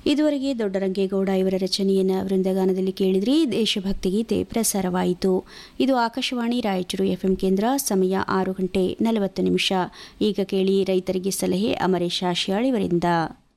ಇದುವರೆಗೆ ದೊಡ್ಡರಂಗೇಗೌಡ ಇವರ ರಚನೆಯನ್ನು ವೃಂದಗಾನದಲ್ಲಿ ಕೇಳಿದ್ರಿ ದೇಶಭಕ್ತಿ ಗೀತೆ ಪ್ರಸಾರವಾಯಿತು ಇದು ಆಕಾಶವಾಣಿ ರಾಯಚೂರು ಎಫ್ಎಂ ಕೇಂದ್ರ ಸಮಯ ಆರು ಗಂಟೆ ನಲವತ್ತು ನಿಮಿಷ ಈಗ ಕೇಳಿ ರೈತರಿಗೆ ಸಲಹೆ ಅಮರೇಶ ಶಿಯಾಳಿವರಿಂದ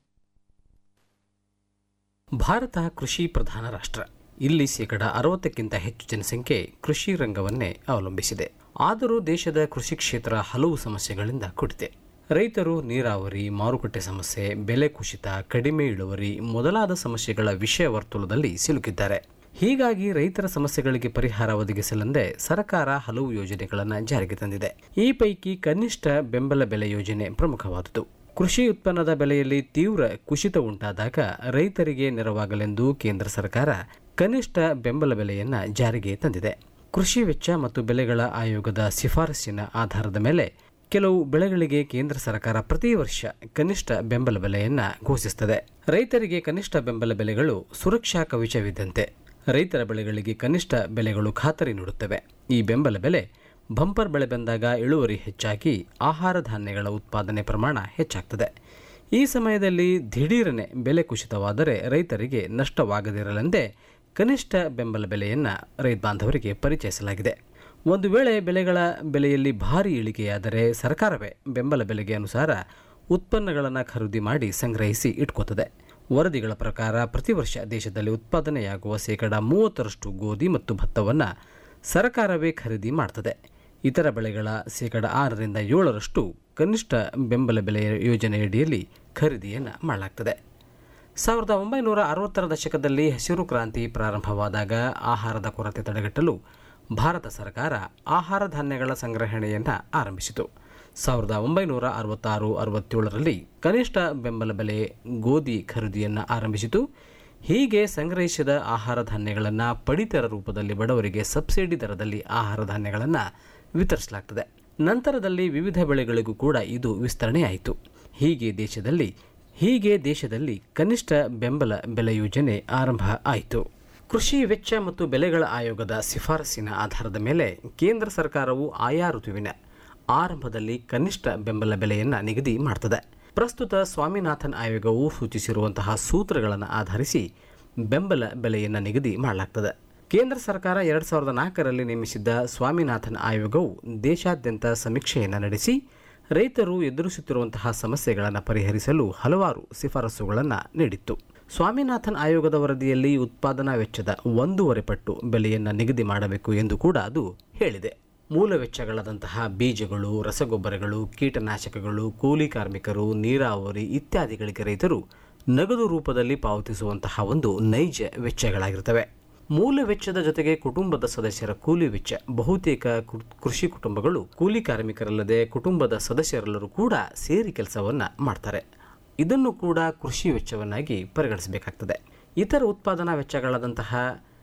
ಭಾರತ ಕೃಷಿ ಪ್ರಧಾನ ರಾಷ್ಟ್ರ ಇಲ್ಲಿ ಶೇಕಡ ಅರವತ್ತಕ್ಕಿಂತ ಹೆಚ್ಚು ಜನಸಂಖ್ಯೆ ಕೃಷಿ ರಂಗವನ್ನೇ ಅವಲಂಬಿಸಿದೆ ಆದರೂ ದೇಶದ ಕೃಷಿ ಕ್ಷೇತ್ರ ಹಲವು ಸಮಸ್ಯೆಗಳಿಂದ ಕೂಡಿದೆ ರೈತರು ನೀರಾವರಿ ಮಾರುಕಟ್ಟೆ ಸಮಸ್ಯೆ ಬೆಲೆ ಕುಸಿತ ಕಡಿಮೆ ಇಳುವರಿ ಮೊದಲಾದ ಸಮಸ್ಯೆಗಳ ವಿಷಯ ವರ್ತುಲದಲ್ಲಿ ಸಿಲುಕಿದ್ದಾರೆ ಹೀಗಾಗಿ ರೈತರ ಸಮಸ್ಯೆಗಳಿಗೆ ಪರಿಹಾರ ಒದಗಿಸಲೆಂದೇ ಸರ್ಕಾರ ಹಲವು ಯೋಜನೆಗಳನ್ನು ಜಾರಿಗೆ ತಂದಿದೆ ಈ ಪೈಕಿ ಕನಿಷ್ಠ ಬೆಂಬಲ ಬೆಲೆ ಯೋಜನೆ ಪ್ರಮುಖವಾದುದು ಕೃಷಿ ಉತ್ಪನ್ನದ ಬೆಲೆಯಲ್ಲಿ ತೀವ್ರ ಕುಸಿತ ಉಂಟಾದಾಗ ರೈತರಿಗೆ ನೆರವಾಗಲೆಂದು ಕೇಂದ್ರ ಸರ್ಕಾರ ಕನಿಷ್ಠ ಬೆಂಬಲ ಬೆಲೆಯನ್ನ ಜಾರಿಗೆ ತಂದಿದೆ ಕೃಷಿ ವೆಚ್ಚ ಮತ್ತು ಬೆಲೆಗಳ ಆಯೋಗದ ಶಿಫಾರಸ್ಸಿನ ಆಧಾರದ ಮೇಲೆ ಕೆಲವು ಬೆಳೆಗಳಿಗೆ ಕೇಂದ್ರ ಸರ್ಕಾರ ಪ್ರತಿ ವರ್ಷ ಕನಿಷ್ಠ ಬೆಂಬಲ ಬೆಲೆಯನ್ನ ಘೋಷಿಸುತ್ತದೆ ರೈತರಿಗೆ ಕನಿಷ್ಠ ಬೆಂಬಲ ಬೆಲೆಗಳು ಸುರಕ್ಷಾ ಕವಚವಿದ್ದಂತೆ ರೈತರ ಬೆಳೆಗಳಿಗೆ ಕನಿಷ್ಠ ಬೆಲೆಗಳು ಖಾತರಿ ನೀಡುತ್ತವೆ ಈ ಬೆಂಬಲ ಬೆಲೆ ಬಂಪರ್ ಬೆಳೆ ಬಂದಾಗ ಇಳುವರಿ ಹೆಚ್ಚಾಗಿ ಆಹಾರ ಧಾನ್ಯಗಳ ಉತ್ಪಾದನೆ ಪ್ರಮಾಣ ಹೆಚ್ಚಾಗ್ತದೆ ಈ ಸಮಯದಲ್ಲಿ ದಿಢೀರನೆ ಬೆಲೆ ಕುಸಿತವಾದರೆ ರೈತರಿಗೆ ನಷ್ಟವಾಗದಿರಲೆಂದೇ ಕನಿಷ್ಠ ಬೆಂಬಲ ಬೆಲೆಯನ್ನು ರೈತ ಬಾಂಧವರಿಗೆ ಪರಿಚಯಿಸಲಾಗಿದೆ ಒಂದು ವೇಳೆ ಬೆಲೆಗಳ ಬೆಲೆಯಲ್ಲಿ ಭಾರಿ ಇಳಿಕೆಯಾದರೆ ಸರ್ಕಾರವೇ ಬೆಂಬಲ ಬೆಲೆಗೆ ಅನುಸಾರ ಉತ್ಪನ್ನಗಳನ್ನು ಖರೀದಿ ಮಾಡಿ ಸಂಗ್ರಹಿಸಿ ಇಟ್ಕೋತದೆ ವರದಿಗಳ ಪ್ರಕಾರ ಪ್ರತಿ ವರ್ಷ ದೇಶದಲ್ಲಿ ಉತ್ಪಾದನೆಯಾಗುವ ಶೇಕಡ ಮೂವತ್ತರಷ್ಟು ಗೋಧಿ ಮತ್ತು ಭತ್ತವನ್ನು ಸರ್ಕಾರವೇ ಖರೀದಿ ಮಾಡ್ತದೆ ಇತರ ಬೆಳೆಗಳ ಶೇಕಡ ಆರರಿಂದ ಏಳರಷ್ಟು ಕನಿಷ್ಠ ಬೆಂಬಲ ಬೆಲೆಯ ಯೋಜನೆಯಡಿಯಲ್ಲಿ ಖರೀದಿಯನ್ನು ಮಾಡಲಾಗ್ತದೆ ಸಾವಿರದ ಒಂಬೈನೂರ ಅರವತ್ತರ ದಶಕದಲ್ಲಿ ಹಸಿರು ಕ್ರಾಂತಿ ಪ್ರಾರಂಭವಾದಾಗ ಆಹಾರದ ಕೊರತೆ ತಡೆಗಟ್ಟಲು ಭಾರತ ಸರ್ಕಾರ ಆಹಾರ ಧಾನ್ಯಗಳ ಸಂಗ್ರಹಣೆಯನ್ನು ಆರಂಭಿಸಿತು ಸಾವಿರದ ಒಂಬೈನೂರ ಅರವತ್ತಾರು ಅರವತ್ತೇಳರಲ್ಲಿ ಕನಿಷ್ಠ ಬೆಂಬಲ ಬೆಲೆ ಗೋಧಿ ಖರೀದಿಯನ್ನು ಆರಂಭಿಸಿತು ಹೀಗೆ ಸಂಗ್ರಹಿಸಿದ ಆಹಾರ ಧಾನ್ಯಗಳನ್ನು ಪಡಿತರ ರೂಪದಲ್ಲಿ ಬಡವರಿಗೆ ಸಬ್ಸಿಡಿ ದರದಲ್ಲಿ ಆಹಾರ ಧಾನ್ಯಗಳನ್ನು ವಿತರಿಸಲಾಗ್ತದೆ ನಂತರದಲ್ಲಿ ವಿವಿಧ ಬೆಳೆಗಳಿಗೂ ಕೂಡ ಇದು ವಿಸ್ತರಣೆಯಾಯಿತು ಹೀಗೆ ದೇಶದಲ್ಲಿ ಹೀಗೆ ದೇಶದಲ್ಲಿ ಕನಿಷ್ಠ ಬೆಂಬಲ ಬೆಲೆ ಯೋಜನೆ ಆರಂಭ ಆಯಿತು ಕೃಷಿ ವೆಚ್ಚ ಮತ್ತು ಬೆಲೆಗಳ ಆಯೋಗದ ಶಿಫಾರಸಿನ ಆಧಾರದ ಮೇಲೆ ಕೇಂದ್ರ ಸರ್ಕಾರವು ಆಯಾ ಋತುವಿನ ಆರಂಭದಲ್ಲಿ ಕನಿಷ್ಠ ಬೆಂಬಲ ಬೆಲೆಯನ್ನು ನಿಗದಿ ಮಾಡ್ತದೆ ಪ್ರಸ್ತುತ ಸ್ವಾಮಿನಾಥನ್ ಆಯೋಗವು ಸೂಚಿಸಿರುವಂತಹ ಸೂತ್ರಗಳನ್ನು ಆಧರಿಸಿ ಬೆಂಬಲ ಬೆಲೆಯನ್ನು ನಿಗದಿ ಮಾಡಲಾಗ್ತದೆ ಕೇಂದ್ರ ಸರ್ಕಾರ ಎರಡು ಸಾವಿರದ ನಾಲ್ಕರಲ್ಲಿ ನೇಮಿಸಿದ್ದ ಸ್ವಾಮಿನಾಥನ್ ಆಯೋಗವು ದೇಶಾದ್ಯಂತ ಸಮೀಕ್ಷೆಯನ್ನು ನಡೆಸಿ ರೈತರು ಎದುರಿಸುತ್ತಿರುವಂತಹ ಸಮಸ್ಯೆಗಳನ್ನು ಪರಿಹರಿಸಲು ಹಲವಾರು ಶಿಫಾರಸುಗಳನ್ನು ನೀಡಿತ್ತು ಸ್ವಾಮಿನಾಥನ್ ಆಯೋಗದ ವರದಿಯಲ್ಲಿ ಉತ್ಪಾದನಾ ವೆಚ್ಚದ ಒಂದೂವರೆ ಪಟ್ಟು ಬೆಲೆಯನ್ನು ನಿಗದಿ ಮಾಡಬೇಕು ಎಂದು ಕೂಡ ಅದು ಹೇಳಿದೆ ಮೂಲ ವೆಚ್ಚಗಳಾದಂತಹ ಬೀಜಗಳು ರಸಗೊಬ್ಬರಗಳು ಕೀಟನಾಶಕಗಳು ಕೂಲಿ ಕಾರ್ಮಿಕರು ನೀರಾವರಿ ಇತ್ಯಾದಿಗಳಿಗೆ ರೈತರು ನಗದು ರೂಪದಲ್ಲಿ ಪಾವತಿಸುವಂತಹ ಒಂದು ನೈಜ ವೆಚ್ಚಗಳಾಗಿರ್ತವೆ ಮೂಲ ವೆಚ್ಚದ ಜೊತೆಗೆ ಕುಟುಂಬದ ಸದಸ್ಯರ ಕೂಲಿ ವೆಚ್ಚ ಬಹುತೇಕ ಕೃ- ಕೃಷಿ ಕುಟುಂಬಗಳು ಕೂಲಿ ಕಾರ್ಮಿಕರಲ್ಲದೆ ಕುಟುಂಬದ ಸದಸ್ಯರೆಲ್ಲರೂ ಕೂಡ ಸೇರಿ ಕೆಲಸವನ್ನು ಮಾಡ್ತಾರೆ ಇದನ್ನು ಕೂಡ ಕೃಷಿ ವೆಚ್ಚವನ್ನಾಗಿ ಪರಿಗಣಿಸಬೇಕಾಗ್ತದೆ ಇತರ ಉತ್ಪಾದನಾ ವೆಚ್ಚಗಳಾದಂತಹ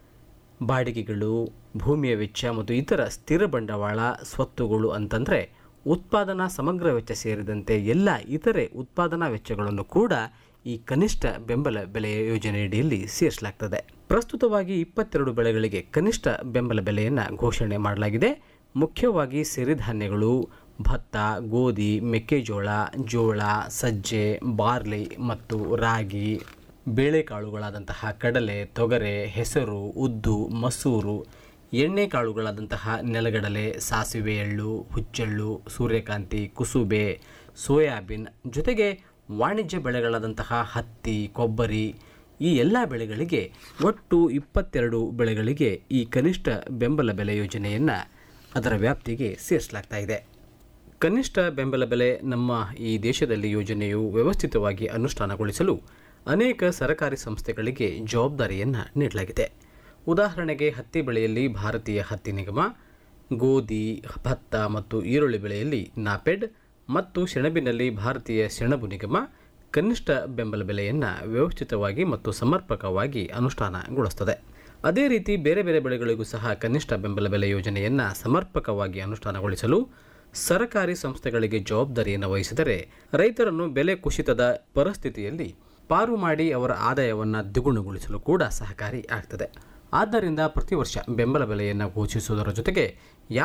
ಬಾಡಿಗೆಗಳು ಭೂಮಿಯ ವೆಚ್ಚ ಮತ್ತು ಇತರ ಸ್ಥಿರ ಬಂಡವಾಳ ಸ್ವತ್ತುಗಳು ಅಂತಂದರೆ ಉತ್ಪಾದನಾ ಸಮಗ್ರ ವೆಚ್ಚ ಸೇರಿದಂತೆ ಎಲ್ಲ ಇತರೆ ಉತ್ಪಾದನಾ ವೆಚ್ಚಗಳನ್ನು ಕೂಡ ಈ ಕನಿಷ್ಠ ಬೆಂಬಲ ಬೆಲೆಯ ಯೋಜನೆಯಡಿಯಲ್ಲಿ ಸೇರಿಸಲಾಗ್ತದೆ ಪ್ರಸ್ತುತವಾಗಿ ಇಪ್ಪತ್ತೆರಡು ಬೆಳೆಗಳಿಗೆ ಕನಿಷ್ಠ ಬೆಂಬಲ ಬೆಲೆಯನ್ನು ಘೋಷಣೆ ಮಾಡಲಾಗಿದೆ ಮುಖ್ಯವಾಗಿ ಸಿರಿಧಾನ್ಯಗಳು ಭತ್ತ ಗೋಧಿ ಮೆಕ್ಕೆಜೋಳ ಜೋಳ ಸಜ್ಜೆ ಬಾರ್ಲಿ ಮತ್ತು ರಾಗಿ ಬೇಳೆಕಾಳುಗಳಾದಂತಹ ಕಡಲೆ ತೊಗರೆ ಹೆಸರು ಉದ್ದು ಮಸೂರು ಎಣ್ಣೆಕಾಳುಗಳಾದಂತಹ ನೆಲಗಡಲೆ ಸಾಸಿವೆ ಎಳ್ಳು ಹುಚ್ಚೆಳ್ಳು ಸೂರ್ಯಕಾಂತಿ ಕುಸುಬೆ ಸೋಯಾಬೀನ್ ಜೊತೆಗೆ ವಾಣಿಜ್ಯ ಬೆಳೆಗಳಾದಂತಹ ಹತ್ತಿ ಕೊಬ್ಬರಿ ಈ ಎಲ್ಲ ಬೆಳೆಗಳಿಗೆ ಒಟ್ಟು ಇಪ್ಪತ್ತೆರಡು ಬೆಳೆಗಳಿಗೆ ಈ ಕನಿಷ್ಠ ಬೆಂಬಲ ಬೆಲೆ ಯೋಜನೆಯನ್ನು ಅದರ ವ್ಯಾಪ್ತಿಗೆ ಸೇರಿಸಲಾಗ್ತಾ ಇದೆ ಕನಿಷ್ಠ ಬೆಂಬಲ ಬೆಲೆ ನಮ್ಮ ಈ ದೇಶದಲ್ಲಿ ಯೋಜನೆಯು ವ್ಯವಸ್ಥಿತವಾಗಿ ಅನುಷ್ಠಾನಗೊಳಿಸಲು ಅನೇಕ ಸರ್ಕಾರಿ ಸಂಸ್ಥೆಗಳಿಗೆ ಜವಾಬ್ದಾರಿಯನ್ನು ನೀಡಲಾಗಿದೆ ಉದಾಹರಣೆಗೆ ಹತ್ತಿ ಬೆಳೆಯಲ್ಲಿ ಭಾರತೀಯ ಹತ್ತಿ ನಿಗಮ ಗೋಧಿ ಭತ್ತ ಮತ್ತು ಈರುಳ್ಳಿ ಬೆಳೆಯಲ್ಲಿ ನಾಪೆಡ್ ಮತ್ತು ಸೆಣಬಿನಲ್ಲಿ ಭಾರತೀಯ ಸೆಣಬು ನಿಗಮ ಕನಿಷ್ಠ ಬೆಂಬಲ ಬೆಲೆಯನ್ನು ವ್ಯವಸ್ಥಿತವಾಗಿ ಮತ್ತು ಸಮರ್ಪಕವಾಗಿ ಅನುಷ್ಠಾನಗೊಳಿಸುತ್ತದೆ ಅದೇ ರೀತಿ ಬೇರೆ ಬೇರೆ ಬೆಳೆಗಳಿಗೂ ಸಹ ಕನಿಷ್ಠ ಬೆಂಬಲ ಬೆಲೆ ಯೋಜನೆಯನ್ನು ಸಮರ್ಪಕವಾಗಿ ಅನುಷ್ಠಾನಗೊಳಿಸಲು ಸರ್ಕಾರಿ ಸಂಸ್ಥೆಗಳಿಗೆ ಜವಾಬ್ದಾರಿಯನ್ನು ವಹಿಸಿದರೆ ರೈತರನ್ನು ಬೆಲೆ ಕುಸಿತದ ಪರಿಸ್ಥಿತಿಯಲ್ಲಿ ಪಾರು ಮಾಡಿ ಅವರ ಆದಾಯವನ್ನು ದ್ವಿಗುಣಗೊಳಿಸಲು ಕೂಡ ಸಹಕಾರಿ ಆಗ್ತದೆ ಆದ್ದರಿಂದ ಪ್ರತಿ ವರ್ಷ ಬೆಂಬಲ ಬೆಲೆಯನ್ನು ಘೋಷಿಸುವುದರ ಜೊತೆಗೆ